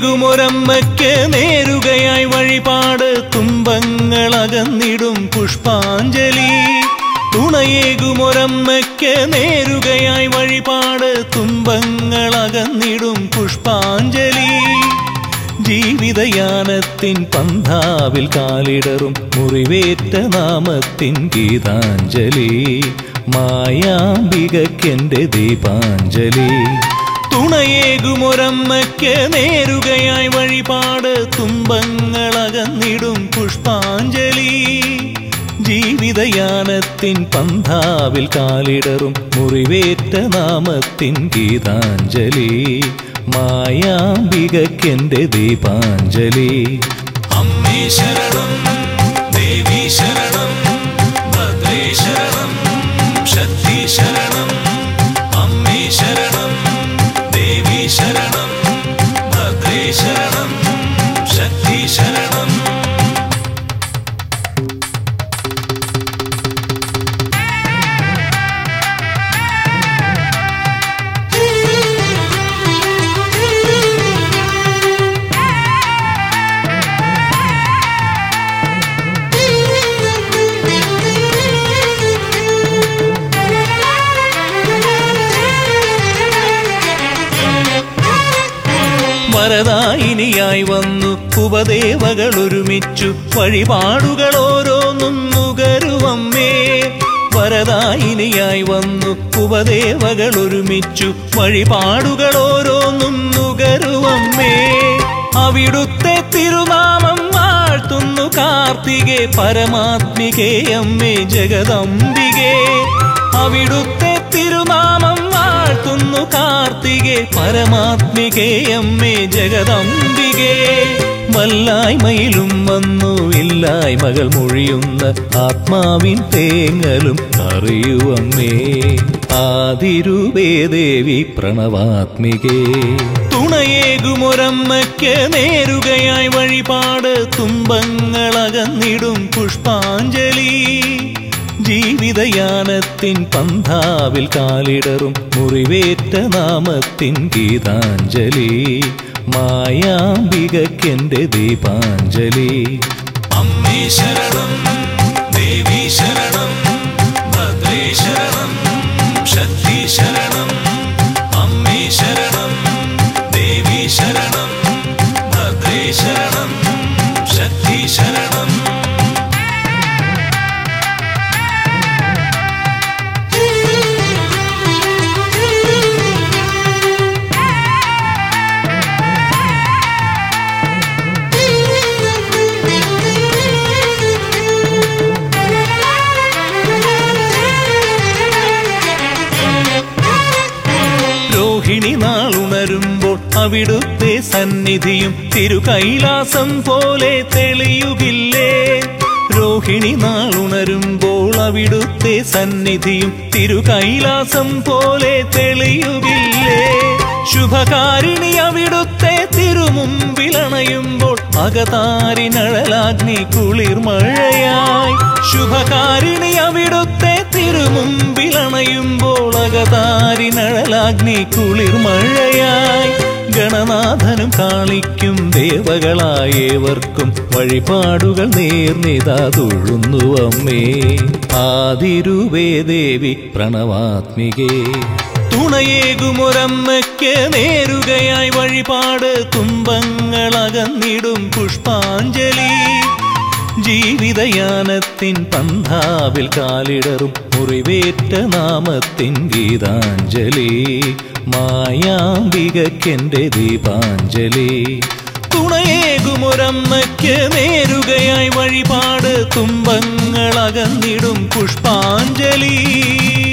തുണയേകുമൊരമ്മയ്ക്ക് നേരുകയായി വഴിപാട് തുമ്പങ്ങളകന്നിടും പുഷ്പാഞ്ജലി തുണയേകുമൊരമ്മയ്ക്ക് നേരുകയായി വഴിപാട് തുമ്പങ്ങളകന്നിടും പുഷ്പാഞ്ജലി ജീവിതയാനത്തിൻ പന്ഥാവിൽ കാലിടറും മുറിവേറ്റ നാമത്തിൻ ഗീതാഞ്ജലി മായാംബികക്കെന്റെ ദീപാഞ്ജലി തുണയേകുമൊരമ്മയ്ക്ക് നേരുകയായി വഴിപാട് തുമ്പങ്ങളകന്നിടും പുഷ്പാഞ്ജലി ജീവിതയാനത്തിൻ പന്ഥാവിൽ കാലിടറും മുറിവേറ്റ നാമത്തിൻ ഗീതാഞ്ജലി മായാംബികക്കെന്റെ ദീപാഞ്ജലി അമ്മേ ശരണം ദേവി ശരണം ഭദ്രേ ശരണം ശക്തി ശരണം അമ്മേ ശരണം ദേവി ശരണം ഭദ്രേ ശരണം ശക്തി ശരണം വരദായിനിയായി വന്നു ഉപദേവകൾ ഒരുമിച്ചു വഴിപാടുകൾ ഓരോന്നും നുകരുവമ്മേ വരദായിനിയായി വന്നു ഉപദേവകൾ ഒരുമിച്ചു വഴിപാടുകൾ ഓരോന്നും നുകരുവമ്മേ അവിടുത്തെ തിരുനാമം വാഴ്ത്തുന്നു കാർത്തികെ പരമാത്മികേ അമ്മേ ജഗദംബികേ അവിടുത്തെ തിരുനാമം വാഴ്ത്തുന്നു കാർത്തികെ പരമാത്മികേ അമ്മേ ജഗദംബികേ വല്ലായ്മയിലും വന്നു ഇല്ലായ്മകൾ മൊഴിയുന്ന ആത്മാവിൻ തേങ്ങലും അറിയുവമ്മേ ആതിരൂപേ ദേവി പ്രണവാത്മികേ തുണയേകുമൊരമ്മയ്ക്ക് നേരുകയായി വഴിപാട് തുമ്പങ്ങളകന്നിടും പുഷ്പാഞ്ജലി ജീവിതയാനത്തിൻ പന്ഥാവിൽ കാലിടറും മുറിവേറ്റ നാമത്തിൻ ഗീതാഞ്ജലി മായാംബികക്കെന്റെ ദീപാഞ്ജലി അമ്മേ ശരണം ദേവി ശരണം ഭദ്രേ ശരണം ശക്തി ശരണം അമ്മേ ശരണം ദേവി ശരണം ഭദ്രേ ശരണം ശക്തി ശരണം രോഹിണി നാളുണരുമ്പോൾ അവിടുത്തെ സന്നിധിയും തിരുകൈലാസം പോലെ തെളിയുകില്ലേ രോഹിണി നാളുണരുമ്പോൾ അവിടുത്തെ സന്നിധിയും തിരുകൈലാസം പോലെ തെളിയുകില്ലേ ശുഭകാരിണി അവിടുത്തെ തിരുമുമ്പിലണയുമ്പോൾ അകതാരിനഴലാഗ്നി കുളിർമഴയായി ശുഭകാരിണി അവിടുത്തെ തിരുമുമ്പിലണയുമ്പോൾ അകതാരിനഴലാഗ്നി കുളിർമഴയായി ഗണനാഥനും കാളിക്കും ദേവകളായേവർക്കും വഴിപാടുകൾ നേർന്നിതാ തൊഴുന്നു അമ്മേ ആതിരൂപേ ദേവി പ്രണവാത്മികേ തുണയേകുമൊരമ്മയ്ക്ക് നേരുകയായി വഴിപാട് തുമ്പങ്ങളകന്നിടും പുഷ്പാഞ്ജലി ജീവിതയാനത്തിൻ പന്ഥാവിൽ കാലിടറും മുറിവേറ്റ നാമത്തിൻ ഗീതാഞ്ജലി മായാംബികക്കെന്റെ ദീപാഞ്ജലി തുണയേകുമൊരമ്മയ്ക്ക് നേരുകയായി വഴിപാട് തുമ്പങ്ങളകന്നിടും പുഷ്പാഞ്ജലി